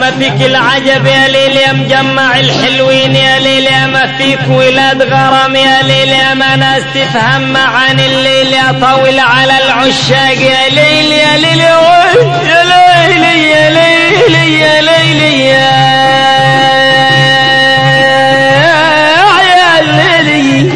ما فيك العجب يا ليل يا مجمع الحلوين يا ليل يا ما فيك ولاد غرام يا ليل يا ما ناس تفهم معاني الليل يا طويل على العشاق يا ليل يا ليل يا ويل يا ليل يا ليل يا ليل يا يا ليل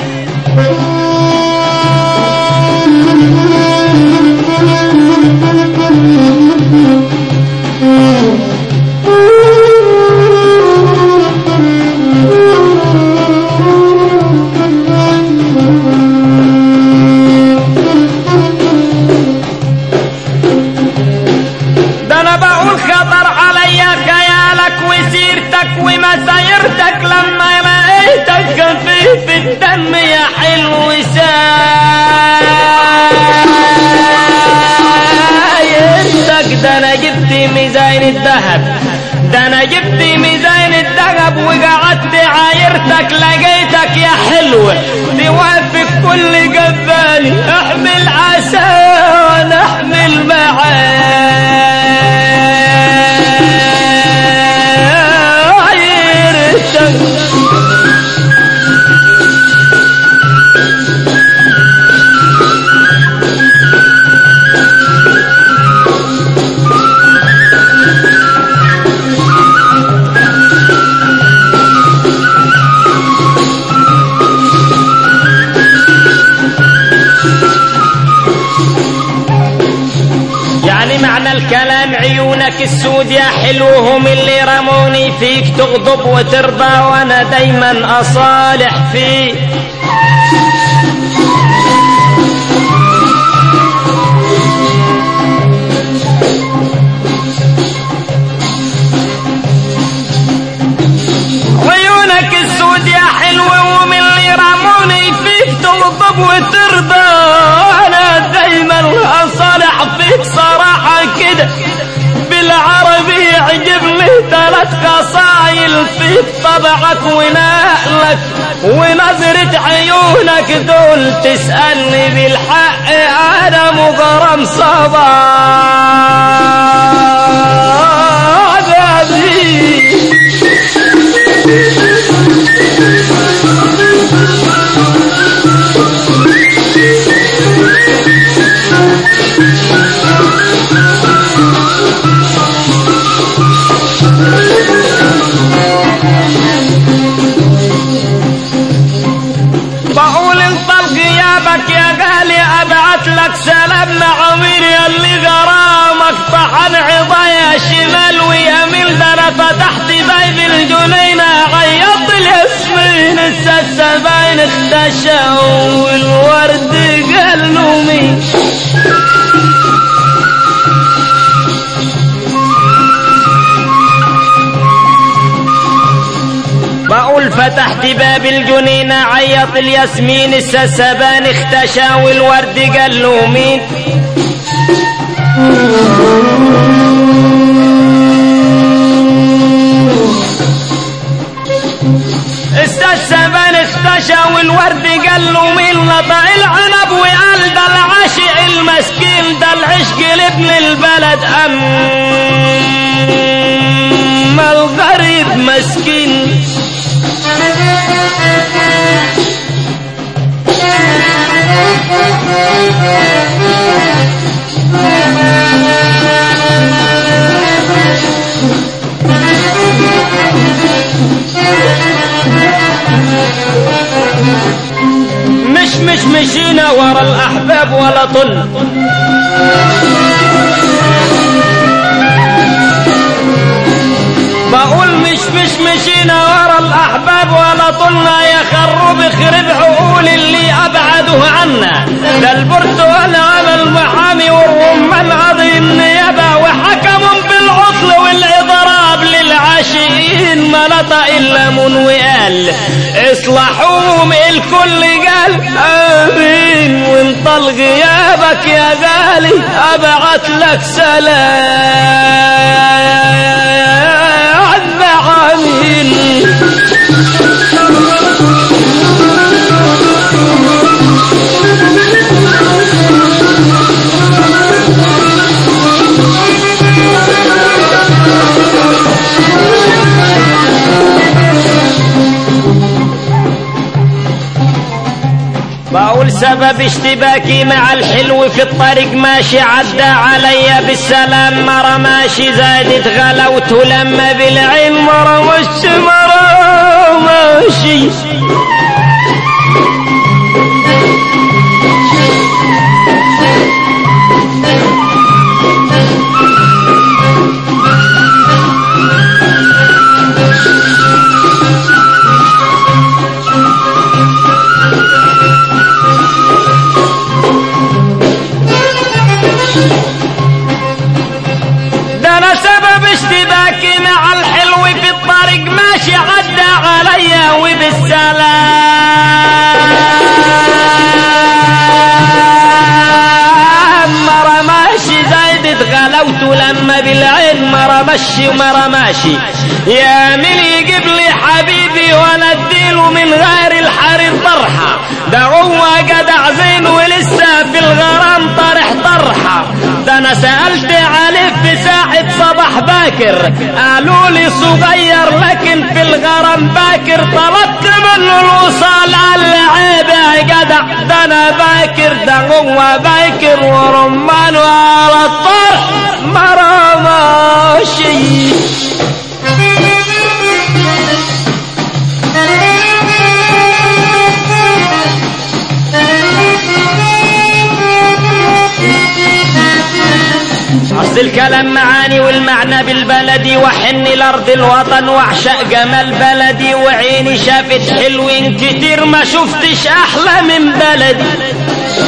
ده انا بقول خطر عليا خيالك وسيرتك ومسايرتك لما لقيتك خفيف الدم يا حلو سايرتك ده انا جبت ميزان الذهب ده انا جبت ميزان الذهب وقعدت عايرتك لقيتك يا حلو توافق كل جبالي احمل عسى وانا احمل معايرتك يعني معنى الكلام عيونك السود يا حلو هم اللي رموني فيك تغضب وترضى وانا دايما اصالح فيك عيونك السود يا حلو هم اللي رموني فيك تغضب وترضى انا دايما اصالح فيك صراحة كده بالعربي يعجبني ثلاث قصايل فيك طبعك ونقلك ونظرة عيونك دول تسألني بالحق انا مغرم صباح بقول انطل غيابك يا غالي ابعت لك سلام عمير يا اللي غرامك طحن عضايا شمال ويمين ده انا فتحت باب الجنينة عيط الياسمين السبعين اختشى والورد قال له مين بقول فتحت باب الجنينة عيط الياسمين السسبان اختشى والورد قال له مين السسبان اختشى والورد قال له مين لطع العنب وقال ده العاشق المسكين ده العشق لابن البلد اما الغريب مسكين مش مش مشينا ورا الأحباب ولا طل بقول مش مش مشينا ورا الأحباب ولا طلنا يا خرب خرب عقول اللي أبعدوا عنا ده البرتقال عمل محامي والرمان قاضي النيابة وحكموا بالعطل والإضراب للعاشقين ما لطق إلا من وقال اصلحوهم الكل قال آمين وانطل غيابك يا غالي أبعت لك سلام عمين سبب اشتباكي مع الحلو في الطريق ماشي عدى عليا بالسلام مرة ماشي زادت غلوت لما بالعين مرة مش مرة ماشي ده انا سبب اشتباكي مع الحلو في الطريق ماشي عدى عليا وبالسلام مرة ماشي زايدت غلوت لما بالعين مرة مشي ومرة ماشي يا من يجيب لي حبيبي وانا اديله من غير الحرير طرحة ده هو جدع زين ولسه في الغرام طرح طرحة ده انا سألت عليه في ساعة صباح باكر قالوا لي صغير لكن في الغرام باكر طلبت منه الوصال قال لي عيب يا جدع ده انا باكر ده هو باكر ورمان على الطرح مرة ماشي أصل الكلام معاني والمعنى بالبلدي وحن لأرض الوطن واعشق جمال بلدي وعيني شافت حلوين كتير ما شفتش أحلى من بلدي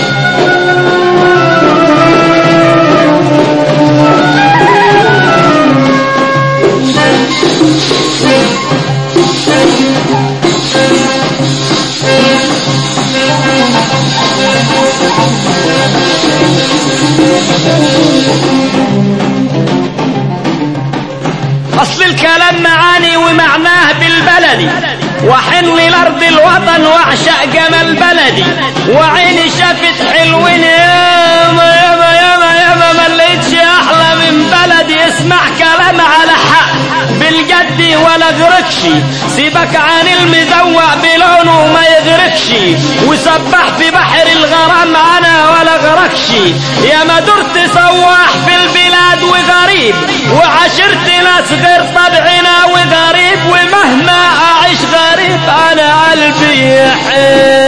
أصل الكلام معاني ومعناه بالبلدي وحن لأرض الوطن واعشق جمال بلدي وعيني شافت حلوين ياما ياما ياما ياما ما لقيتش أحلى من بلدي اسمع كلام على حق بالجد ولا غرقش سيبك عن المزوق بلونه ما يغرقش وسبح في بحر الغرام انا ولا غرقش يا ما درت سواح في البلاد وغريب وعشرت ناس غير طبعنا وغريب ومهما اعيش غريب انا قلبي يحب